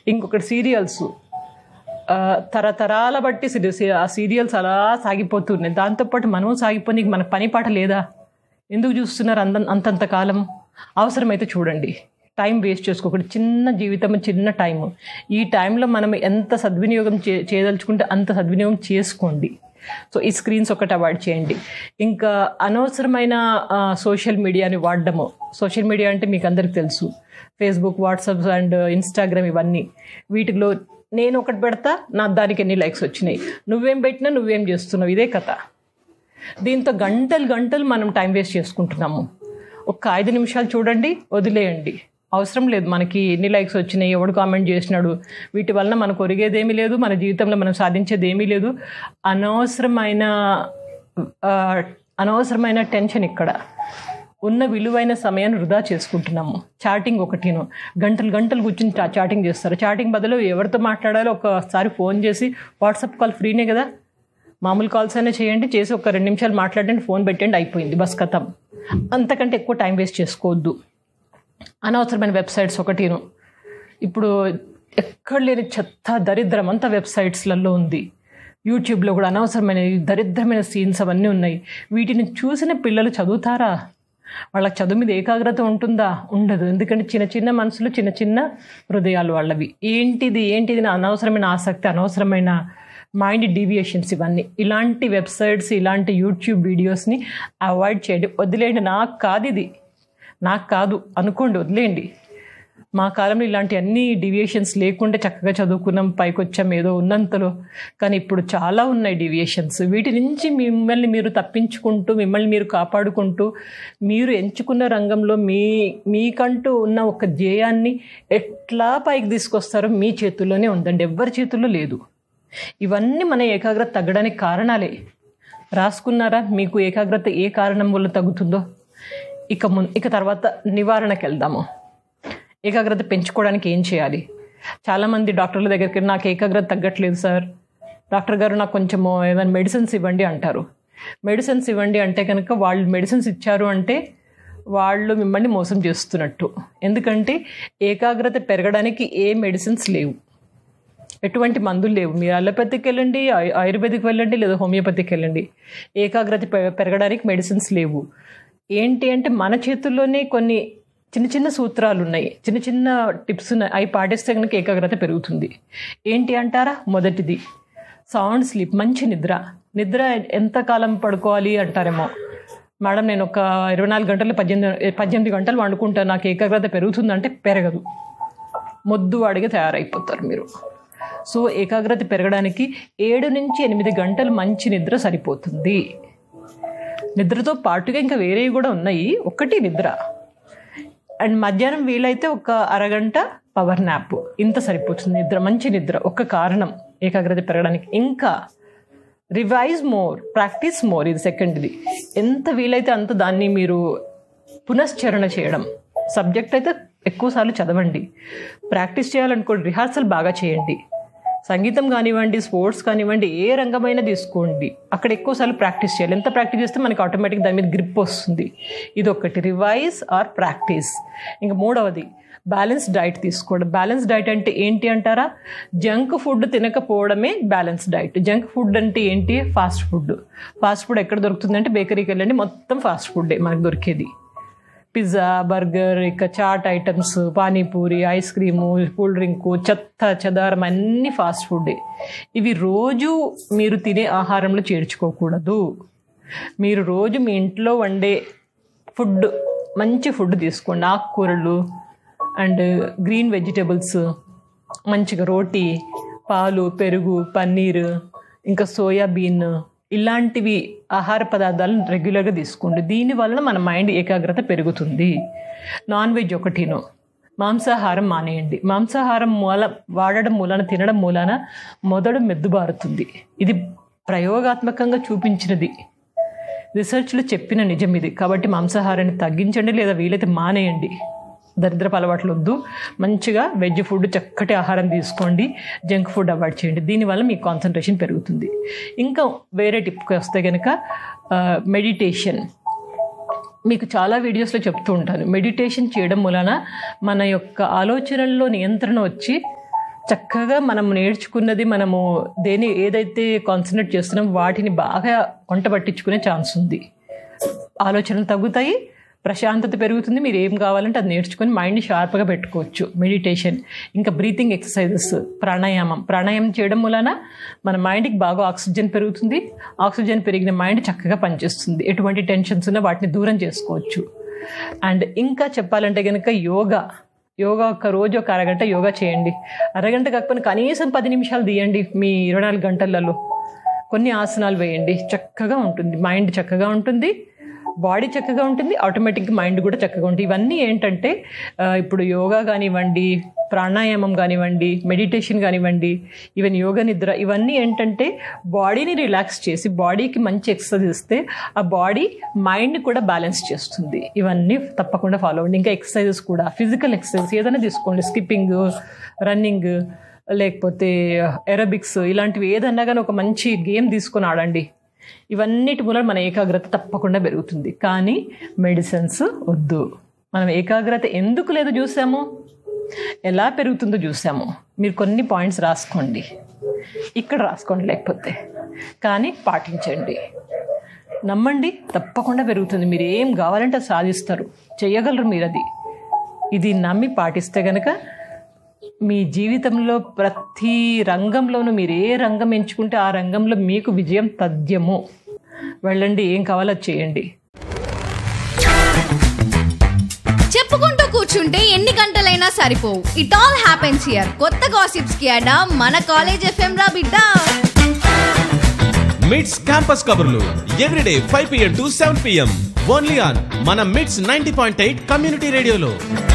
ఇంకొకటి సీరియల్స్ ఆ, తరతరాల బట్టి సీరియల్స్ ఆ సీరియల్స్ అలా సాగిపోతున్నాయి దాంతోపాటు మనము సాగిపోయి మన పని పాట లేదా ఎందుకు చూస్తున్నారు అంత అంతంత కాలం అవసరమైతే చూడండి టైం వేస్ట్ చేసుకోకూడదు చిన్న జీవితం చిన్న టైం ఈ టైంలో మనం ఎంత సద్వినియోగం చే చేయదలుచుకుంటే అంత సద్వినియోగం చేసుకోండి సో ఈ స్క్రీన్స్ ఒకటి అవాయిడ్ చేయండి ఇంకా అనవసరమైన సోషల్ మీడియాని వాడడము సోషల్ మీడియా అంటే మీకు అందరికి తెలుసు ఫేస్బుక్ వాట్సాప్ అండ్ ఇన్స్టాగ్రామ్ ఇవన్నీ వీటిలో నేను ఒకటి పెడతా నా దానికి ఎన్ని లైక్స్ వచ్చినాయి నువ్వేం పెట్టినా నువ్వేం చేస్తున్నావు ఇదే కథ దీంతో గంటలు గంటలు మనం టైం వేస్ట్ చేసుకుంటున్నాము ఒక ఐదు నిమిషాలు చూడండి వదిలేయండి అవసరం లేదు మనకి ఎన్ని లైక్స్ వచ్చినాయి ఎవడు కామెంట్ చేసినాడు వీటి వలన మనకు ఒరిగేదేమీ లేదు మన జీవితంలో మనం సాధించేది ఏమీ లేదు అనవసరమైన ఆ, అనవసరమైన టెన్షన్ ఇక్కడ ఉన్న విలువైన సమయాన్ని వృధా చేసుకుంటున్నాము చాటింగ్ ఒకటిను గంటలు గంటలు కూర్చుని చా- చాటింగ్ చేస్తారు చాటింగ్ బదులు ఎవరితో మాట్లాడాలో ఒకసారి ఫోన్ చేసి వాట్సాప్ కాల్ ఫ్రీనే కదా మామూలు కాల్స్ అయినా చేయండి చేసి ఒక రెండు నిమిషాలు మాట్లాడండి ఫోన్ పెట్టండి అయిపోయింది బస్ కథం అంతకంటే ఎక్కువ టైం వేస్ట్ చేసుకోవద్దు అనవసరమైన వెబ్సైట్స్ ఒకటిను ఇప్పుడు ఎక్కడ లేని చెత్త దరిద్రం అంతా వెబ్సైట్స్లలో ఉంది యూట్యూబ్లో కూడా అనవసరమైన ఈ దరిద్రమైన సీన్స్ అవన్నీ ఉన్నాయి వీటిని చూసిన పిల్లలు చదువుతారా వాళ్ళకి చదువు మీద ఏకాగ్రత ఉంటుందా ఉండదు ఎందుకంటే చిన్న చిన్న మనసులు చిన్న చిన్న హృదయాలు వాళ్ళవి ఏంటిది ఏంటిది నా అనవసరమైన ఆసక్తి అనవసరమైన మైండ్ డీవియేషన్స్ ఇవన్నీ ఇలాంటి వెబ్సైట్స్ ఇలాంటి యూట్యూబ్ వీడియోస్ని అవాయిడ్ చేయండి వదిలేయండి నాకు కాదు ఇది నాకు కాదు అనుకోండి వదిలేయండి మా కాలంలో ఇలాంటి అన్ని డివియేషన్స్ లేకుండా చక్కగా చదువుకున్నాం పైకి వచ్చాం ఏదో ఉన్నంతలో కానీ ఇప్పుడు చాలా ఉన్నాయి డివియేషన్స్ వీటి నుంచి మిమ్మల్ని మీరు తప్పించుకుంటూ మిమ్మల్ని మీరు కాపాడుకుంటూ మీరు ఎంచుకున్న రంగంలో మీ మీకంటూ ఉన్న ఒక ధ్యేయాన్ని ఎట్లా పైకి తీసుకొస్తారో మీ చేతుల్లోనే ఉందండి ఎవ్వరి చేతుల్లో లేదు ఇవన్నీ మన ఏకాగ్రత తగ్గడానికి కారణాలే రాసుకున్నారా మీకు ఏకాగ్రత ఏ కారణం వల్ల తగ్గుతుందో ఇక ము ఇక తర్వాత నివారణకి వెళ్దాము ఏకాగ్రత పెంచుకోవడానికి ఏం చేయాలి చాలామంది డాక్టర్ల దగ్గరికి నాకు ఏకాగ్రత తగ్గట్లేదు సార్ డాక్టర్ గారు నాకు కొంచెము ఏమైనా మెడిసిన్స్ ఇవ్వండి అంటారు మెడిసిన్స్ ఇవ్వండి అంటే కనుక వాళ్ళు మెడిసిన్స్ ఇచ్చారు అంటే వాళ్ళు మిమ్మల్ని మోసం చేస్తున్నట్టు ఎందుకంటే ఏకాగ్రత పెరగడానికి ఏ మెడిసిన్స్ లేవు ఎటువంటి మందులు లేవు మీరు అలోపతికి వెళ్ళండి ఆయు- ఆయుర్వేదిక్ వెళ్ళండి లేదా హోమియోపతికి వెళ్ళండి ఏకాగ్రత పె- పెరగడానికి మెడిసిన్స్ లేవు ఏంటి అంటే మన చేతుల్లోనే కొన్ని చిన్న చిన్న సూత్రాలు ఉన్నాయి చిన్న చిన్న టిప్స్ ఉన్నాయి అవి పాటిస్తే కనుక ఏకాగ్రత పెరుగుతుంది ఏంటి అంటారా మొదటిది సౌండ్ స్లీప్ మంచి నిద్ర నిద్ర ఎంతకాలం పడుకోవాలి అంటారేమో మేడం నేను ఒక ఇరవై నాలుగు గంటలు పద్దెనిమిది పద్దెనిమిది గంటలు వండుకుంటాను నాకు ఏకాగ్రత పెరుగుతుందంటే పెరగదు మొద్దు వాడిగా తయారైపోతారు మీరు సో ఏకాగ్రత పెరగడానికి ఏడు నుంచి ఎనిమిది గంటలు మంచి నిద్ర సరిపోతుంది నిద్రతో పాటుగా ఇంకా వేరేవి కూడా ఉన్నాయి ఒకటి నిద్ర అండ్ మధ్యాహ్నం వీలైతే ఒక అరగంట పవర్ నాప్ ఇంత సరిపోతుంది నిద్ర మంచి నిద్ర ఒక కారణం ఏకాగ్రత పెరగడానికి ఇంకా రివైజ్ మోర్ ప్రాక్టీస్ మోర్ ఇది సెకండ్ది ఎంత వీలైతే అంత దాన్ని మీరు పునశ్చరణ చేయడం సబ్జెక్ట్ అయితే ఎక్కువసార్లు చదవండి ప్రాక్టీస్ చేయాలనుకోండి రిహార్సల్ బాగా చేయండి సంగీతం కానివ్వండి స్పోర్ట్స్ కానివ్వండి ఏ రంగమైనా తీసుకోండి అక్కడ ఎక్కువసార్లు ప్రాక్టీస్ చేయాలి ఎంత ప్రాక్టీస్ చేస్తే మనకి ఆటోమేటిక్ దాని మీద గ్రిప్ వస్తుంది ఇది ఒకటి రివైజ్ ఆర్ ప్రాక్టీస్ ఇంకా మూడవది బ్యాలెన్స్ డైట్ తీసుకోవడం బ్యాలెన్స్ డైట్ అంటే ఏంటి అంటారా జంక్ ఫుడ్ తినకపోవడమే బ్యాలెన్స్ డైట్ జంక్ ఫుడ్ అంటే ఏంటి ఫాస్ట్ ఫుడ్ ఫాస్ట్ ఫుడ్ ఎక్కడ దొరుకుతుందంటే బేకరీకి వెళ్ళండి మొత్తం ఫాస్ట్ ఫుడ్డే మనకు దొరికేది పిజ్జా బర్గర్ ఇక chaat items panipuri ice cream cool drink చెత్త చెదారం అన్నీ ఫాస్ట్ ఫుడ్డే ఇవి రోజు మీరు తినే ఆహారంలో చేర్చుకోకూడదు మీరు రోజు మీ ఇంట్లో వండే ఫుడ్ మంచి ఫుడ్ తీసుకోండి ఆకుకూరలు అండ్ గ్రీన్ వెజిటేబుల్స్ మంచిగా రోటీ పాలు పెరుగు పన్నీర్ ఇంకా సోయాబీన్ ఇలాంటివి ఆహార పదార్థాలను రెగ్యులర్గా తీసుకోండి దీని వలన మన మైండ్ ఏకాగ్రత పెరుగుతుంది నాన్ వెజ్ ఒకటిను మాంసాహారం మానేయండి మాంసాహారం మూల వాడడం మూలాన తినడం మూలాన మొదడు మెద్దుబారుతుంది ఇది ప్రయోగాత్మకంగా చూపించినది రీసెర్చ్లో చెప్పిన నిజం ఇది కాబట్టి మాంసాహారాన్ని తగ్గించండి లేదా వీలైతే మానేయండి దరిద్రపు అలవాట్లు వద్దు మంచిగా వెజ్ ఫుడ్ చక్కటి ఆహారం తీసుకోండి జంక్ ఫుడ్ అవాయిడ్ చేయండి దీనివల్ల మీ కాన్సన్ట్రేషన్ పెరుగుతుంది ఇంకా వేరే టిప్కి వస్తే కనుక మెడిటేషన్ మీకు చాలా వీడియోస్లో చెప్తూ ఉంటాను మెడిటేషన్ చేయడం వలన మన యొక్క ఆలోచనల్లో నియంత్రణ వచ్చి చక్కగా మనం నేర్చుకున్నది మనము దేని ఏదైతే కాన్సన్ట్రేట్ చేస్తున్నాం వాటిని బాగా వంట పట్టించుకునే ఛాన్స్ ఉంది ఆలోచనలు తగ్గుతాయి ప్రశాంతత పెరుగుతుంది మీరు ఏం కావాలంటే అది నేర్చుకొని మైండ్ని షార్ప్గా పెట్టుకోవచ్చు మెడిటేషన్ ఇంకా బ్రీతింగ్ ఎక్సర్సైజెస్ ప్రాణాయామం ప్రాణాయామం చేయడం వలన మన మైండ్కి బాగా ఆక్సిజన్ పెరుగుతుంది ఆక్సిజన్ పెరిగిన మైండ్ చక్కగా పనిచేస్తుంది ఎటువంటి టెన్షన్స్ ఉన్నా వాటిని దూరం చేసుకోవచ్చు అండ్ ఇంకా చెప్పాలంటే కనుక యోగా యోగా ఒక రోజు ఒక అరగంట యోగా చేయండి అరగంట కాకపోయినా కనీసం పది నిమిషాలు తీయండి మీ ఇరవై నాలుగు గంటలలో కొన్ని ఆసనాలు వేయండి చక్కగా ఉంటుంది మైండ్ చక్కగా ఉంటుంది బాడీ చక్కగా ఉంటుంది ఆటోమేటిక్గా మైండ్ కూడా చక్కగా ఉంటుంది ఇవన్నీ ఏంటంటే ఆ, ఇప్పుడు యోగా కానివ్వండి ప్రాణాయామం కానివ్వండి మెడిటేషన్ కానివ్వండి ఈవెన్ యోగా నిద్ర ఇవన్నీ ఏంటంటే బాడీని రిలాక్స్ చేసి బాడీకి మంచి ఎక్సర్సైజ్ ఇస్తే ఆ బాడీ మైండ్ కూడా బ్యాలెన్స్ చేస్తుంది ఇవన్నీ తప్పకుండా ఫాలో అవ్వండి ఇంకా ఎక్సర్సైజెస్ కూడా ఫిజికల్ ఎక్సర్సైజ్ ఏదైనా తీసుకోండి స్కిప్పింగ్ రన్నింగ్ లేకపోతే ఎరోబిక్స్ ఇలాంటివి ఏదన్నా కానీ ఒక మంచి గేమ్ తీసుకొని ఆడండి ఇవన్నిటి మూల మన ఏకాగ్రత తప్పకుండా పెరుగుతుంది కానీ మెడిసిన్స్ వద్దు మనం ఏకాగ్రత ఎందుకు లేదు చూసాము ఎలా పెరుగుతుందో చూసాము మీరు కొన్ని పాయింట్స్ రాసుకోండి ఇక్కడ రాసుకోండి లేకపోతే కానీ పాటించండి నమ్మండి తప్పకుండా పెరుగుతుంది మీరు ఏం కావాలంటే అది సాధిస్తారు చేయగలరు మీరు అది ఇది నమ్మి పాటిస్తే గనక మీ జీవితంలో ప్రతి రంగంలోనూ మీరు ఏ రంగం ఎంచుకుంటే ఆ రంగంలో మీకు విజయం తథ్యము వెళ్ళండి ఏం కావాలో అది చేయండి చెప్పుకుంటూ కూర్చుంటే ఎన్ని గంటలైనా సరిపోవు ఇట్ ఆల్ హ్యాపెన్స్ హియర్ కొత్త గాసిప్స్ కి అడా మన కాలేజ్ ఎఫ్ఎం రా బిడ్డ మిడ్స్ క్యాంపస్ కబుర్లు everyday five PM to seven PM only on మన Mids ninety point eight community రేడియోలో